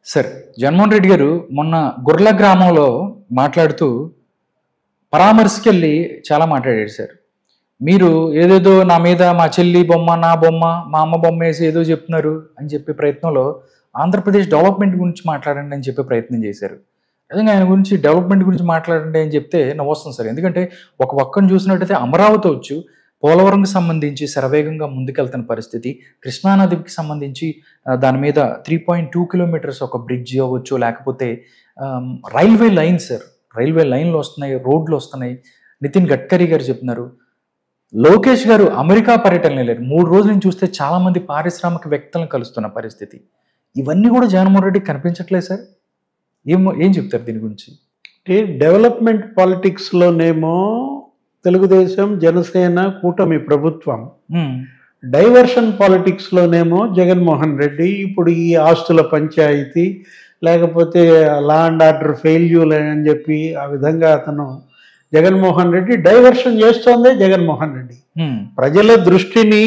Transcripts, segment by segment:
Sir Jaganmohan Reddy గారు మొన్న గుర్ల గ్రామంలో మాట్లాడుతూ పరామర్శకి వెళ్ళి చాలా మాట్లాడాడు సార్ మీరు ఏదేదో నా మీద మా చెల్లి బొమ్మ నా బొమ్మ మా అమ్మ బొమ్మ వేసి ఏదో చెప్తున్నారు అని చెప్పే ప్రయత్నంలో ఆంధ్రప్రదేశ్ డెవలప్మెంట్ గురించి మాట్లాడండి అని చెప్పే ప్రయత్నం చేశారు నిజంగా ఆయన గురించి డెవలప్మెంట్ గురించి మాట్లాడండి అని చెప్తే నవ్వొస్తుంది సార్ ఎందుకంటే ఒక పక్కన చూసినట్టయితే అమరావతి వచ్చు పోలవరంకి సంబంధించి శరవేగంగా ముందుకెళ్తున్న పరిస్థితి కృష్ణానదికి సంబంధించి ఆ, దాని మీద త్రీ పాయింట్ టూ కిలోమీటర్స్ ఒక బ్రిడ్జ్ అవ్వచ్చు లేకపోతే um, railway line sir railway లైన్లు వస్తున్నాయి రోడ్లు వస్తున్నాయి నితిన్ గడ్కరీ గారు చెప్తున్నారు లోకేష్ గారు అమెరికా పర్యటన వెళ్ళారు మూడు రోజుల నుంచి చూస్తే చాలా మంది పారిశ్రామిక వ్యక్తులను కలుస్తున్న పరిస్థితి ఇవన్నీ కూడా జగన్మోహన్ రెడ్డి కనిపించట్లేదు సార్ ఏం ఏం చెప్తారు దీని గురించి అంటే డెవలప్మెంట్ పాలిటిక్స్లోనేమో తెలుగుదేశం జనసేన కూటమి ప్రభుత్వం ఉమ్, డైవర్షన్ పాలిటిక్స్లోనేమో జగన్మోహన్ రెడ్డి ఇప్పుడు ఈ ఆస్తుల పంచాయతీ లేకపోతే లా అండ్ ఆర్డర్ ఫెయిల్యూర్ అని చెప్పి ఆ విధంగా అతను జగన్మోహన్ రెడ్డి డైవర్షన్ చేస్తోందే జగన్మోహన్ రెడ్డి ఉమ్, ప్రజల దృష్టిని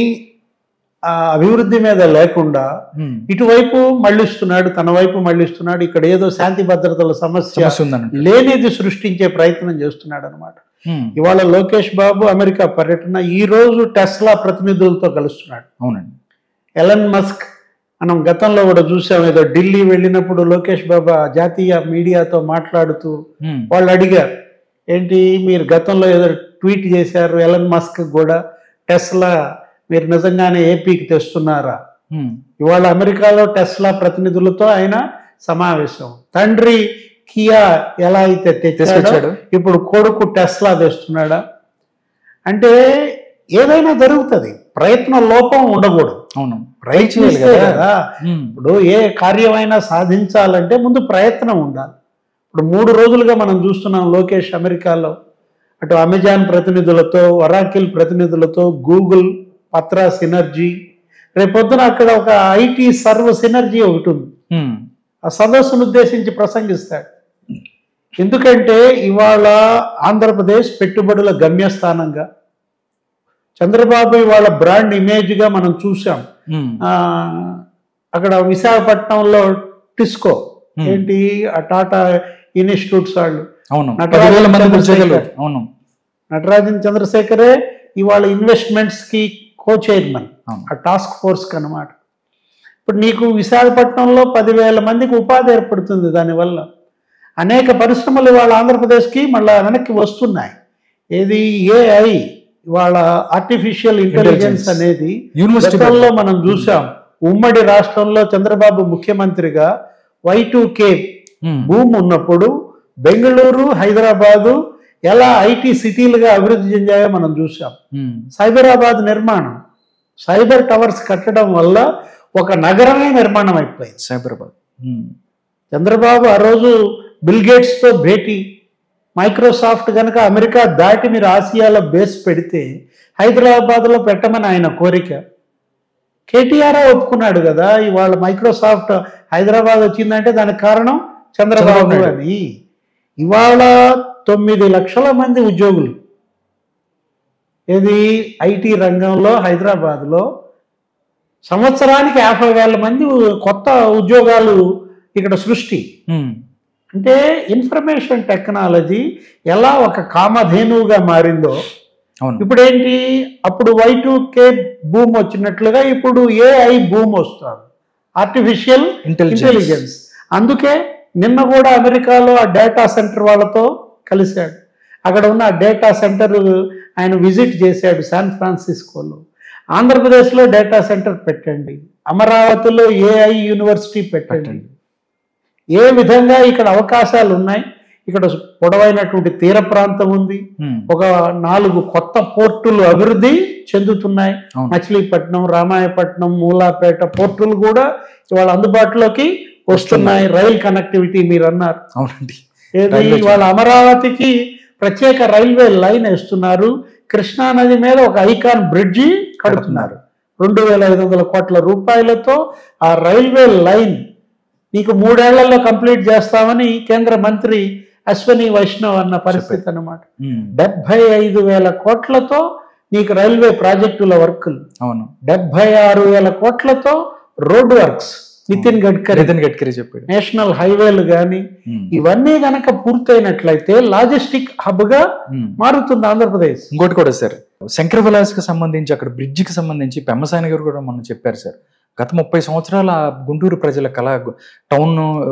ఆ అభివృద్ధి మీద లేకుండా ఉమ్. ఇటువైపు మళ్ళిస్తున్నాడు తన వైపు మళ్ళిస్తున్నాడు ఇక్కడ ఏదో శాంతి భద్రతల సమస్య సమస్య ఉందని లేనిది సృష్టించే ప్రయత్నం చేస్తున్నాడు అనమాట ఉమ్, ఇవాళ లోకేష్ బాబు అమెరికా పర్యటన ఈ రోజు టెస్లా ప్రతినిధులతో కలుస్తున్నాడు అవునండి ఎలన్ మస్క్ మనం గతంలో కూడా చూసాం ఏదో ఢిల్లీ వెళ్ళినప్పుడు లోకేష్ బాబు ఆ జాతీయ మీడియాతో మాట్లాడుతూ ఉమ్, వాళ్ళు అడిగారు ఏంటి మీరు గతంలో ఏదో ట్వీట్ చేశారు ఎలన్ మస్క్ కూడా టెస్లా మీరు నిజంగానే ఏపీకి తెస్తున్నారా ఉమ్, ఇవాళ అమెరికాలో టెస్లా ప్రతినిధులతో ఆయన సమావేశం తండ్రి కియా ఎలా అయితే తెచ్చాడో తీసుకొచ్చాడు ఇప్పుడు కొడుకు టెస్లా తెస్తున్నాడా అంటే ఏదైనా జరుగుతుంది ప్రయత్న లోపం ఉండకూడదు అవును ప్రయత్నిస్తే చేయాలి కదా. కదా ఉమ్, ఇప్పుడు ఏ కార్యమైనా సాధించాలంటే ముందు ప్రయత్నం ఉండాలి ఇప్పుడు మూడు రోజులుగా మనం చూస్తున్నాం లోకేష్ అమెరికాలో అటు అమెజాన్ ప్రతినిధులతో వరాకిల్ ప్రతినిధులతో గూగుల్ పత్ర సినర్జీ రేపొద్దున అక్కడ ఒక ఐటీ సర్వ సినర్జీ ఒకటి ఉంది ఉమ్, ఆ సదస్సును ఉద్దేశించి ప్రసంగిస్తాడు ఎందుకంటే ఇవాళ ఆంధ్రప్రదేశ్ పెట్టుబడుల గమ్యస్థానంగా చంద్రబాబు ఇవాళ బ్రాండ్ ఇమేజ్గా మనం చూసాం ఉమ్, ఆ, అక్కడ విశాఖపట్నంలో టిస్కో Hmm. ఏంటి ఆ టాటా ఇన్స్టిట్యూట్స్ వాళ్ళు అవును నటరాజన్ పదివేల మంది చంద్రశేఖర్. ఉద్యోగులు అవును నటరాజన్ చంద్రశేఖరే ఇవాళ ఇన్వెస్ట్మెంట్స్ కి కో చైర్మన్ అవును ఆ టాస్క్ ఫోర్స్ అనమాట ఇప్పుడు నీకు విశాఖపట్నంలో పదివేల మందికి ఉపాధి ఏర్పడుతుంది దానివల్ల అనేక పరిశ్రమలు ఇవాళ ఆంధ్రప్రదేశ్కి మళ్ళా వెనక్కి వస్తున్నాయి ఏది ఏఐ ఇవాళ ఆర్టిఫిషియల్ ఇంటెలిజెన్స్ Intelligence. అనేది యూనివర్సిటీ గతంలో మనం చూసాం ఉమ్మడి రాష్ట్రంలో చంద్రబాబు ముఖ్యమంత్రిగా వై టూ కే ఉమ్, భూమి ఉన్నప్పుడు బెంగళూరు హైదరాబాదు ఎలా ఐటీ సిటీలుగా అభివృద్ధి చెందాయో మనం చూసాం ఉమ్, సైబరాబాద్ నిర్మాణం సైబర్ టవర్స్ కట్టడం వల్ల ఒక నగరమే నిర్మాణం అయిపోయింది సైబరాబాద్ ఉమ్, చంద్రబాబు ఆ రోజు బిల్ గేట్స్తో భేటీ మైక్రోసాఫ్ట్ కనుక అమెరికా దాటి మీరు ఆసియాలో బేస్ పెడితే హైదరాబాద్లో పెట్టమని ఆయన కోరిక కేటీఆర్ ఒప్పుకున్నాడు కదా ఇవాళ మైక్రోసాఫ్ట్ హైదరాబాద్ వచ్చిందంటే దానికి కారణం చంద్రబాబు చంద్రబాబు నాయుడు. అని ఇవాళ తొమ్మిది లక్షల మంది ఉద్యోగులు ఇది ఐటీ రంగంలో హైదరాబాద్లో సంవత్సరానికి యాభై వేల మంది కొత్త ఉద్యోగాలు ఇక్కడ సృష్టి ఉమ్, అంటే ఇన్ఫర్మేషన్ టెక్నాలజీ ఎలా ఒక కామధేనువుగా మారిందో అవును ఇప్పుడు ఏంటి అప్పుడు వై టూ కే భూమ్ వచ్చినట్లుగా ఇప్పుడు ఏఐ భూమ్ వస్తుంది ఆర్టిఫిషియల్ ఇంటెలిజెన్స్ ఇంటెలిజెన్స్ అందుకే నిన్న కూడా అమెరికాలో ఆ డేటా సెంటర్ వాళ్ళతో కలిశాడు అక్కడ ఉన్న ఆ డేటా సెంటర్ ఆయన విజిట్ చేశాడు శాన్ ఫ్రాన్సిస్కోలో ఆంధ్రప్రదేశ్లో డేటా సెంటర్ పెట్టండి అమరావతిలో ఏఐ యూనివర్సిటీ పెట్టండి పెట్టండి. ఏ విధంがఇక్కడ అవకాశాలు ఉన్నాయి ఇక్కడ పొడవైనటువంటి తీర ప్రాంతం ఉంది ఉమ్, ఒక నాలుగు కొత్త పోర్టులు అభివృద్ధి చెందుతున్నాయి అవును. మచిలీపట్నం రామాయపట్నం మూలాపేట పోర్టులు కూడా ఇవాళ అందుబాటులోకి వస్తున్నాయి రైల్ కనెక్టివిటీ మీరు అన్నారు అవునండి ఏది రైల్వే ఇవాళ అమరావతికి ప్రత్యేక రైల్వే లైన్ వేస్తున్నారు కృష్ణా నది మీద ఒక ఐకాన్ బ్రిడ్జి కడుతున్నారు రెండు వేల ఐదు వందల కోట్ల రూపాయలతో ఆ రైల్వే లైన్ నీకు మూడేళ్లలో కంప్లీట్ చేస్తామని కేంద్ర మంత్రి అశ్వని వైష్ణవ్ అన్న పరిస్థితి అన్నమాట ఉమ్, డెబ్బై ఐదు వేల కోట్లతో నీకు రైల్వే ప్రాజెక్టుల వర్కులు అవును డెబ్బై ఆరు వేల కోట్లతో రోడ్ వర్క్స్ నితిన్ గడ్కరీ నితిన్ గడ్కరీ చెప్పాడు నేషనల్ హైవేలు కానీ ఉమ్. ఇవన్నీ గనక పూర్తయినట్లయితే లాజిస్టిక్ హబ్ గా ఉమ్. మారుతుంది ఆంధ్రప్రదేశ్ ఇంకోటి కూడా సార్ శంకర విలాస్ కి సంబంధించి అక్కడ బ్రిడ్జ్ కి సంబంధించి పెమ్మసాని గారు కూడా మనం చెప్పారు సార్ గత ముప్పై సంవత్సరాల గుంటూరు ప్రజల కళ town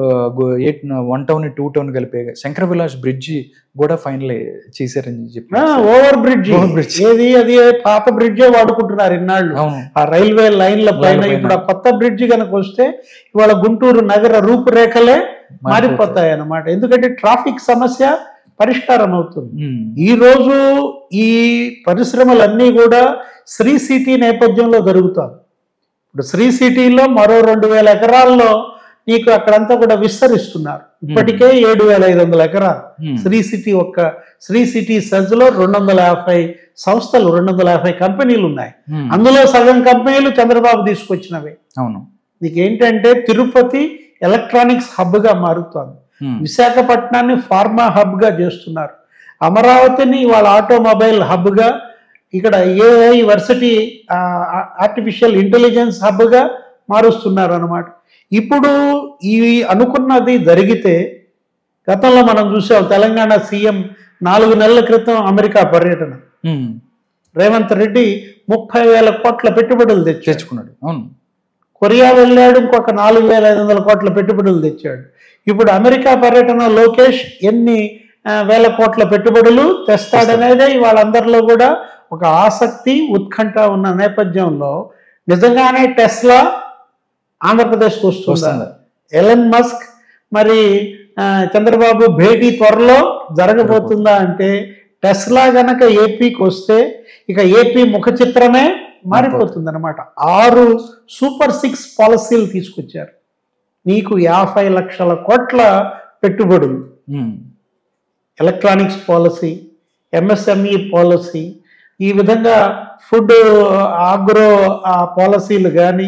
one town two town కలిపే శంకర విలాస్ బ్రిడ్జ్ కూడా ఫైనల్ చేశారని చెప్పి ఓవర్ బ్రిడ్జ్ Over bridge. ఏది అది పాత బ్రిడ్జే వాడుకుంటున్నారు ఇన్నాళ్ళు అవును ఆ రైల్వే లైన్ల పైన పైన. ఇప్పుడు ఆ కొత్త బ్రిడ్జ్ కనుక వస్తే ఇవాళ గుంటూరు నగర రూపురేఖలే మారిపోతాయి అన్నమాట ఎందుకంటే ట్రాఫిక్ సమస్య పరిష్కారం అవుతుంది ఉమ్. ఈ రోజు ఈ పరిశ్రమలన్నీ కూడా శ్రీ సిటీ నేపథ్యంలో జరుగుతాయి ఇప్పుడు శ్రీ సిటీలో మరో రెండు వేల ఎకరాల్లో నీకు అక్కడంతా కూడా విస్తరిస్తున్నారు ఇప్పటికే ఏడు వేల ఐదు వందల ఎకరాలు ఉమ్. శ్రీ సిటీ ఒక్క శ్రీ సిటీ సెజ్ లో రెండు వందల యాభై సంస్థలు రెండు వందల యాభై కంపెనీలు ఉన్నాయి ఉమ్. అందులో సగం కంపెనీలు చంద్రబాబు తీసుకొచ్చినవి అవును నీకేంటంటే తిరుపతి ఎలక్ట్రానిక్స్ హబ్ గా మారుతోంది ఉమ్. విశాఖపట్నాన్ని ఫార్మా హబ్ గా చేస్తున్నారు అమరావతిని వాళ్ళ ఆటోమొబైల్ హబ్ గా ఇక్కడ AI varsity artificial intelligence hub గా మారుస్తున్నారు అనమాట ఇప్పుడు ఈ అనుకున్నది జరిగితే గతంలో మనం చూసాం తెలంగాణ సీఎం నాలుగు నెలల క్రితం అమెరికా పర్యటన ఉమ్. రేవంత్ రెడ్డి ముప్పై వేల కోట్ల పెట్టుబడులు తెచ్చాడు తెచ్చుకున్నాడు అవును కొరియా వెళ్ళాడు ఇంకొక నాలుగు వేల ఐదు వందల కోట్ల పెట్టుబడులు తెచ్చాడు ఇప్పుడు అమెరికా పర్యటన లోకేష్ ఎన్ని ఆ, వేల కోట్ల పెట్టుబడులు తెస్తాడనేదే వాళ్ళందరిలో కూడా ఒక ఆసక్తి ఉత్కంఠ ఉన్న నేపథ్యంలో నిజంగానే టెస్లా ఆంధ్రప్రదేశ్కి వస్తుందా వస్తుందా? ఎలన్ మస్క్ మరి ఆ, చంద్రబాబు భేటీ త్వరలో జరగబోతుందా అంటే టెస్లా గనక ఏపీకి వస్తే ఇక ఏపీ ముఖ చిత్రమే మారిపోతుంది అనమాట ఆరు సూపర్ సిక్స్ పాలసీలు తీసుకొచ్చారు నీకు యాభై లక్షల కోట్ల పెట్టుబడులు um. Electronics policy MSME policy ఈ విధంగా ఫుడ్ ఆగ్రో ఆ పాలసీలు కానీ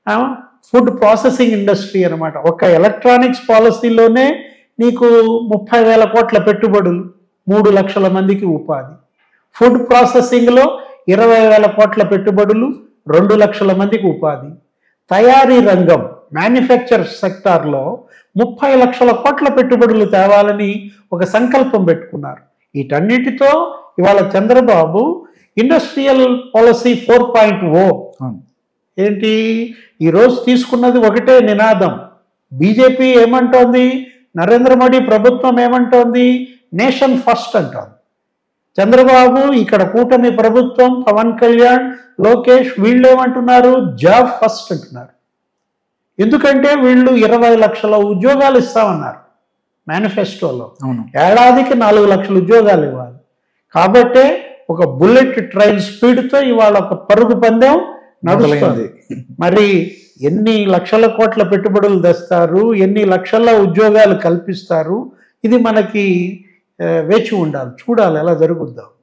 ఫుడ్ ప్రాసెసింగ్ ఇండస్ట్రీ అనమాట ఒక ఎలక్ట్రానిక్స్ పాలసీలోనే నీకు ముప్పై వేల కోట్ల పెట్టుబడులు మూడు లక్షల మందికి ఉపాధి ఫుడ్ ప్రాసెసింగ్లో ఇరవై వేల కోట్ల పెట్టుబడులు రెండు లక్షల మందికి ఉపాధి తయారీ రంగం మ్యానుఫ్యాక్చర్ సెక్టార్లో ముప్పై లక్షల కోట్ల పెట్టుబడులు తేవాలని ఒక సంకల్పం పెట్టుకున్నారు వీటన్నిటితో ఇవాళ Chandrababu industrial policy four point O అవును ఏంటి ఈరోజు తీసుకున్నది ఒకటే నినాదం బీజేపీ ఏమంటోంది నరేంద్ర మోడీ ప్రభుత్వం ఏమంటోంది నేషన్ ఫస్ట్ అంటోంది చంద్రబాబు ఇక్కడ కూటమి ప్రభుత్వం పవన్ కళ్యాణ్ లోకేష్ వీళ్ళు ఏమంటున్నారు జాబ్ ఫస్ట్ అంటున్నారు ఎందుకంటే వీళ్ళు ఇరవై లక్షల ఉద్యోగాలు ఇస్తామన్నారు మేనిఫెస్టోలో అవును ఏడాదికి నాలుగు లక్షల ఉద్యోగాలు ఇవ్వాలి కాబట్టే ఒక బుల్లెట్ ట్రైన్ స్పీడ్తో ఇవాళ ఒక పరుగు పందెం నడుస్తుంది మొదలైంది మరి ఎన్ని లక్షల కోట్ల పెట్టుబడులు తెస్తారు ఎన్ని లక్షల ఉద్యోగాలు కల్పిస్తారు ఇది మనకి ఆ, వేచి ఉండాలి చూడాలి ఎలా జరుగుద్దాం